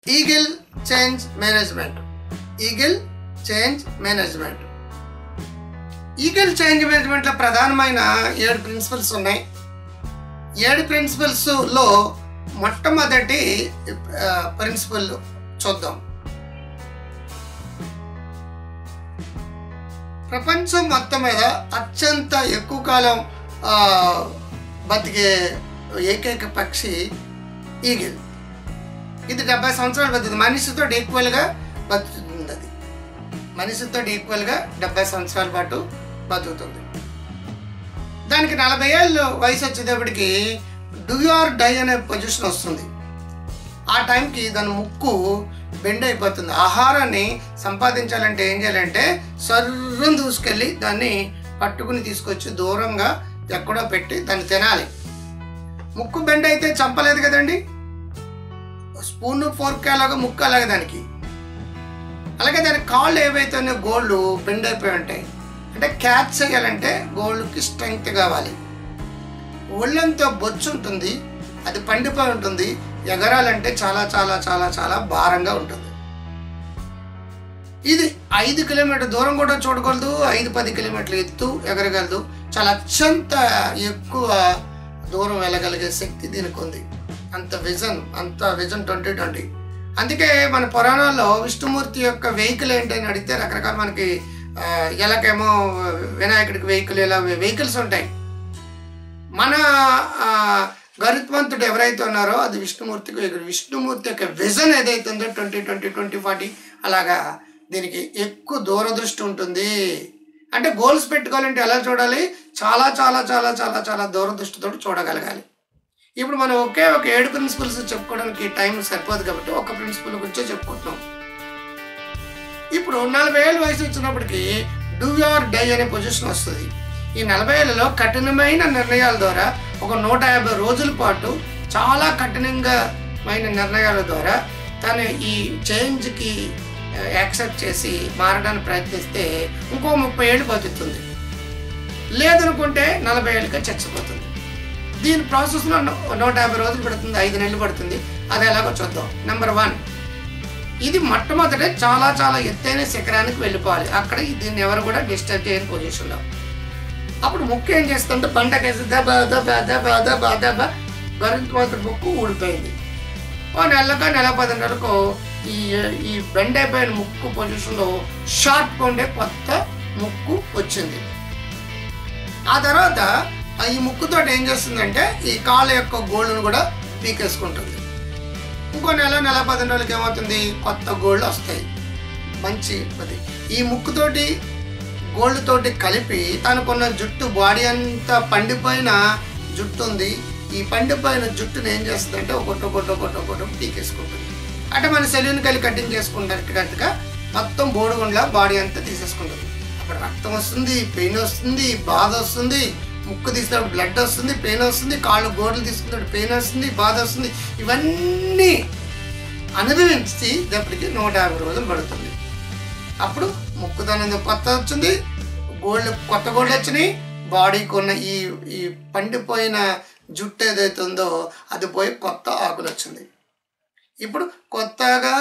eagle change management eagle change management eagle change మేనేజ్మెంట్లో ప్రధానమైన ఏడు ప్రిన్సిపల్స్ ఉన్నాయి ఏడు ప్రిన్సిపల్స్ లో మొట్టమొదటి ప్రిన్సిపల్ చూద్దాం ప్రపంచం మొత్తం మీద అత్యంత ఎక్కువ కాలం ఆ, బతికే ఏకైక పక్షి ఈగిల్ ఇది డెబ్బై సంవత్సరాలు బతుకుతుంది మనిషితో ఈక్వల్గా బతుకుతుంది అది మనిషితో ఈక్వల్గా డెబ్బై సంవత్సరాల పాటు బతుకుతుంది దానికి నలభై ఏళ్ళు వయసు వచ్చేటప్పటికి డూ ఆర్ డై అనే పొజిషన్ వస్తుంది ఆ టైంకి దాని ముక్కు బెండ్ అయిపోతుంది ఆహారాన్ని సంపాదించాలంటే ఏం చేయాలంటే సర్రం దూసుకెళ్ళి దాన్ని పట్టుకుని తీసుకొచ్చి దూరంగా ఎక్కడో పెట్టి దాన్ని తినాలి ముక్కు బెండ్ అయితే చంపలేదు కదండి స్పూన్ ఫోర్క్ అలాగా ముక్కు అలాగే దానికి అలాగే దాని కాళ్ళు ఏవైతే ఉన్నాయో గోళ్ళు బెండ్ అయిపోయి ఉంటాయి అంటే క్యాచ్ చేయాలంటే గోళ్ళకి స్ట్రెంగ్త్ కావాలి ఒళ్ళంతా బొచ్చు ఉంటుంది అది పండిపోయి ఉంటుంది ఎగరాలంటే చాలా చాలా చాలా చాలా భారంగా ఉంటుంది ఇది ఐదు కిలోమీటర్ దూరం కూడా చూడగలదు ఐదు పది కిలోమీటర్ల ఎత్తు ఎగరగలదు చాలా అత్యంత ఎక్కువ దూరం వెళ్ళగలిగే శక్తి దీనికి ఉంది అంత విజన్ అంత విజన్ ట్వంటీ ట్వంటీ అందుకే మన పురాణాల్లో విష్ణుమూర్తి యొక్క వెహికల్ ఏంటని అడిగితే రకరకాల మనకి ఆ, ఎలాగేమో వినాయకుడికి వెహికల్ ఇలా వెహికల్స్ ఉంటాయి మన ఆ, గరుత్మంతుడు ఎవరైతే ఉన్నారో అది విష్ణుమూర్తికి వెహికల్ విష్ణుమూర్తి యొక్క విజన్ ఏదైతే ఉందో ట్వంటీ ట్వంటీ ట్వంటీ ఫార్టీ అలాగా దీనికి ఎక్కువ దూరదృష్టి ఉంటుంది అంటే గోల్స్ పెట్టుకోవాలంటే ఎలా చూడాలి చాలా చాలా చాలా చాలా చాలా దూరదృష్టితో చూడగలగాలి ఇప్పుడు మనం ఒకే ఒక ఏడు ప్రిన్సిపల్స్ చెప్పుకోవడానికి టైం సరిపోదు కాబట్టి ఒక ప్రిన్సిపల్ గురించే చెప్పుకుంటున్నాం ఇప్పుడు నలభై ఏళ్ళ వయసు వచ్చినప్పటికి డూ ఆర్ డై అనే పొజిషన్ వస్తుంది ఈ నలభై ఏళ్ళలో కఠినమైన నిర్ణయాల ద్వారా ఒక నూట యాభై రోజుల పాటు చాలా కఠినంగామైన నిర్ణయాల ద్వారా తను ఈ చేంజ్కి యాక్సెప్ట్ చేసి మారడానికి ప్రయత్నిస్తే ఇంకో ముప్పై ఏళ్ళు బతుకుతుంది లేదనుకుంటే నలభై ఏళ్ళకే చచ్చిపోతుంది దీని ప్రాసెస్లో నూట యాభై రోజులు పడుతుంది ఐదు నెలలు పడుతుంది అది ఎలాగో చూద్దాం నెంబర్ వన్ ఇది మొట్టమొదట చాలా చాలా ఎత్తైన శిఖరానికి వెళ్ళిపోవాలి అక్కడ దీన్ని ఎవరు కూడా డిస్టర్బ్ చేయని పొజిషన్లో అప్పుడు ముక్కు ఏం చేస్తుంటే పంటకేసి దబ దబ దబ దబ దబ గరుత్మంతుడి ముక్కు ఊడిపోయింది ఓ నెలకు నెల పది నెలకు ఈ ఈ బెండ్ అయిపోయిన ముక్కు పొజిషన్లో షార్ప్ ఉండే కొత్త ముక్కు వచ్చింది ఆ తర్వాత ఆ ఈ ముక్కుతో ఏం చేస్తుందంటే ఈ కాళ్ళ యొక్క గోళ్ళను కూడా పీకేసుకుంటుంది ఇంకో నెల నెల పది రోజులకి ఏమవుతుంది కొత్త గోళ్ళు వస్తాయి మంచి అది ఈ ముక్కుతోటి గోల్డ్ తోటి కలిపి తనకున్న జుట్టు బాడీ అంతా పండిపోయిన జుట్టు ఉంది ఈ పండిపోయిన జుట్టుని ఏం చేస్తుందంటే ఒకటి ఒకటి ఒకటి ఒకటి పీకేసుకుంటుంది అంటే మన సెల్యూన్ కలిసి కటింగ్ చేసుకున్నట్టుగా మొత్తం బోడుగుండ్లా బాడీ అంతా తీసేసుకుంటుంది అప్పుడు రక్తం వస్తుంది పెయిన్ వస్తుంది బాధ వస్తుంది ముక్కు తీసినప్పుడు బ్లడ్ వస్తుంది పెయిన్ వస్తుంది కాళ్ళు గోడలు తీసుకున్నప్పుడు పెయిన్ వస్తుంది బాధ వస్తుంది ఇవన్నీ అనుభవించి దప్పటికి నూట యాభై రోజులు పడుతుంది అప్పుడు ముక్కుదానం కొత్త వచ్చింది గోల్డ్ కొత్త గోల్డ్ వచ్చినాయి బాడీకి ఉన్న ఈ ఈ పండిపోయిన జుట్టు ఏదైతే ఉందో అది పోయి కొత్త ఆకులు వచ్చింది ఇప్పుడు కొత్తగా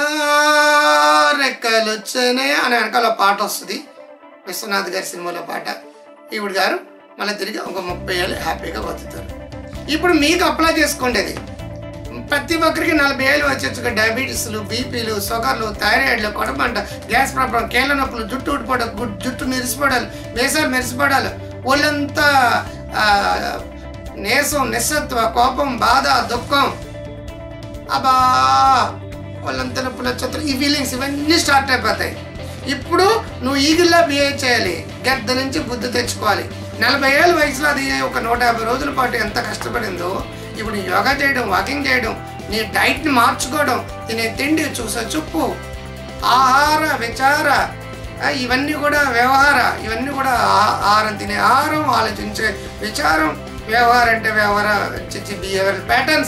రెక్కలు వచ్చాయి అని వెనకాల పాట వస్తుంది విశ్వనాథ్ గారి సినిమాలో పాట ఈవిడ గారు మళ్ళీ తిరిగి ఒక ముప్పై ఏళ్ళు హ్యాపీగా బతుకుతారు ఇప్పుడు మీకు అప్లై చేసుకోండి అది ప్రతి ఒక్కరికి నలభై ఏళ్ళు వచ్చేచ్చు డయాబెటీస్లు బీపీలు షుగర్లు థైరాయిడ్లు కొడమంట గ్యాస్ ప్రాబ్లం కీళ్ళ నొప్పులు జుట్టు ఊడిపోవడం గు- జుట్టు మెరిసిపోవడాలు వేసాలు మెరిసిపోవడాలు ఒళ్ళంతా ఆ, నీరసం నిస్సత్వ కోపం బాధ దుఃఖం అబ్బా వాళ్ళంతా నొప్పులు వచ్చేస్తారు ఈ ఫీలింగ్స్ ఇవన్నీ స్టార్ట్ అయిపోతాయి ఇప్పుడు నువ్వు ఈగిల్లా బిహేవ్ చేయాలి గద్ద నుంచి బుద్ధి తెచ్చుకోవాలి నలభై ఏళ్ళ వయసులో అది ఒక నూట యాభై రోజుల పాటు ఎంత కష్టపడిందో ఇప్పుడు యోగా చేయడం వాకింగ్ చేయడం నీ డైట్ని మార్చుకోవడం తినే తిండి చూసే చూపు ఆహార విచార ఆ, ఇవన్నీ కూడా వ్యవహార ఇవన్నీ కూడా ఆ- ఆహారం తినే ఆహారం ఆలోచించే విచారం వ్యవహారం అంటే వ్యవహార బిహేవియర్ ప్యాటర్న్స్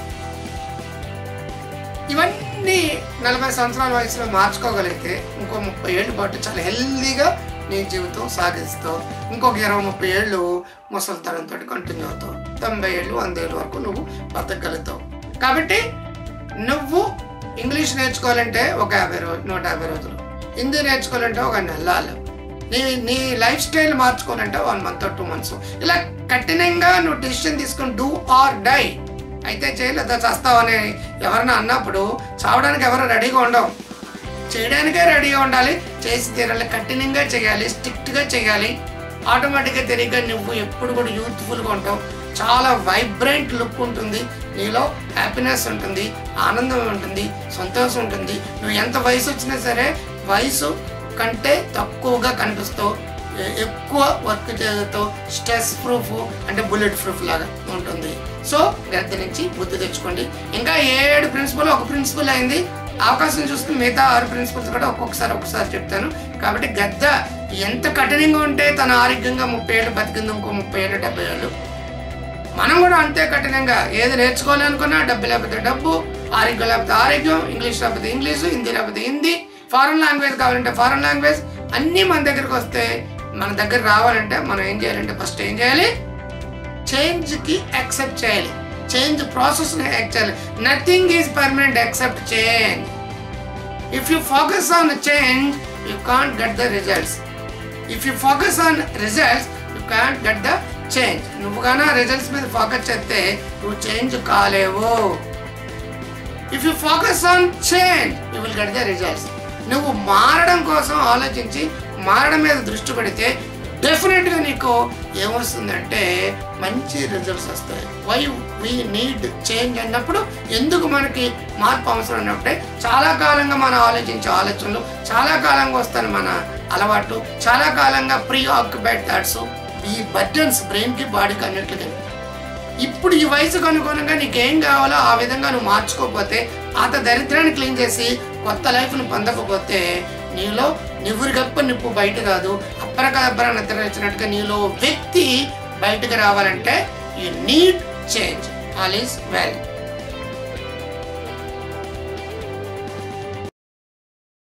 ఇవన్నీ నలభై సంవత్సరాల వయసులో మార్చుకోగలిగితే ఇంకో ముప్పై ఏళ్ళు పాటు చాలా హెల్దీగా నీ జీవితం సాగిస్తావు ఇంకొక ఇరవై ముప్పై ఏళ్ళు ముసలితనంతో కంటిన్యూ అవుతావు తొంభై ఏళ్ళు వంద ఏళ్ళ వరకు నువ్వు బతకగలుగుతావు కాబట్టి నువ్వు ఇంగ్లీష్ నేర్చుకోవాలంటే ఒక యాభై రోజు నూట యాభై రోజులు హిందీ నేర్చుకోవాలంటే ఒక నెలలు నీ నీ లైఫ్ స్టైల్ మార్చుకోవాలంటే వన్ మంత్ టూ మంత్స్ ఇలా కఠినంగా నువ్వు డిసిషన్ తీసుకుని డూ ఆర్ డై అయితే చేయలేదా చస్తావని ఎవరైనా అన్నప్పుడు చావడానికి ఎవరు రెడీగా ఉండవు చేయడానికే రెడీగా ఉండాలి చేసి తీరాలి కఠినంగా చేయాలి స్ట్రిక్ట్గా చేయాలి ఆటోమేటిక్గా తిరిగి నువ్వు ఎప్పుడు కూడా యూత్ఫుల్గా ఉంటావు చాలా వైబ్రెంట్ లుక్ ఉంటుంది నీలో హ్యాపీనెస్ ఉంటుంది ఆనందం ఉంటుంది సంతోషం ఉంటుంది నువ్వు ఎంత వయసు వచ్చినా సరే వయసు కంటే తక్కువగా కనిపిస్తావు ఎ- ఎక్కువ వర్క్ చేస్తూ స్ట్రెస్ ప్రూఫ్ అంటే బుల్లెట్ ప్రూఫ్ లాగా ఉంటుంది సో గద్ద నుంచి బుద్ధి తెచ్చుకోండి ఇంకా ఏడు ప్రిన్సిపల్ ఒక ప్రిన్సిపల్ అయింది అవకాశం చూస్తే మిగతా ఆరు ప్రిన్సిపల్స్ కూడా ఒక్కొక్కసారి ఒక్కొక్కసారి చెప్తాను కాబట్టి గద్ద ఎంత కఠినంగా ఉంటే తన ఆరోగ్యంగా ముప్పై ఏళ్ళు బతికింది ఇంకో ముప్పై ఏళ్ళు డెబ్బై ఏళ్ళు మనం కూడా అంతే కఠినంగా ఏది నేర్చుకోవాలనుకున్నా డబ్బు లేకపోతే డబ్బు ఆరోగ్యం లేకపోతే ఆరోగ్యం ఇంగ్లీష్ లేకపోతే ఇంగ్లీష్ హిందీ లేకపోతే హిందీ ఫారెన్ లాంగ్వేజ్ కావాలంటే ఫారెన్ లాంగ్వేజ్ అన్నీ మన దగ్గరకు వస్తే మన దగ్గర రావాలంటే మనం ఏం చేయాలంటే ఫస్ట్ ఏం చేయాలి చేంజ్కి యాక్సెప్ట్ చేయాలి చేంజ్ ప్రాసెస్ని యాక్ట్ చేయాలి nothing is permanent accept change if you focus on change you can't get the results if you focus on results you can't get the change నువ్వు కానీ రిజల్ట్స్ మీద ఫోకస్ చేస్తే నువ్వు చేంజ్ కాలేవు if you focus on change you will get the results నువ్వు మారడం కోసం ఆలోచించి మారడం మీద దృష్టి పెడితే డెఫినెట్గా నీకు ఏమొస్తుందంటే మంచి రిజల్ట్స్ వస్తాయి వై వీ నీడ్ చేంజ్ అన్నప్పుడు ఎందుకు మనకి మార్పు అవసరం అన్నప్పుడే చాలా కాలంగా మనం ఆలోచించే ఆలోచనలు చాలా కాలంగా వస్తాయి మన అలవాటు చాలా కాలంగా ప్రీ ఆక్యుపైడ్ థాట్స్ ఈ బర్డన్స్ బ్రెయిన్కి బాడీకి అన్నిటికీ ఇప్పుడు ఈ వయసుకు అనుగుణంగా నీకేం కావాలో ఆ విధంగా నువ్వు మార్చుకోకపోతే పాత దరిద్రాన్ని క్లీన్ చేసి కొత్త లైఫ్ను పొందకపోతే నీలో నివురు గప్ప నిప్పు బయట కాదు అప్పరకబ్బర నిద్ర వచ్చినట్టుగా నీలో వ్యక్తి బయటకు రావాలంటే you need change all is well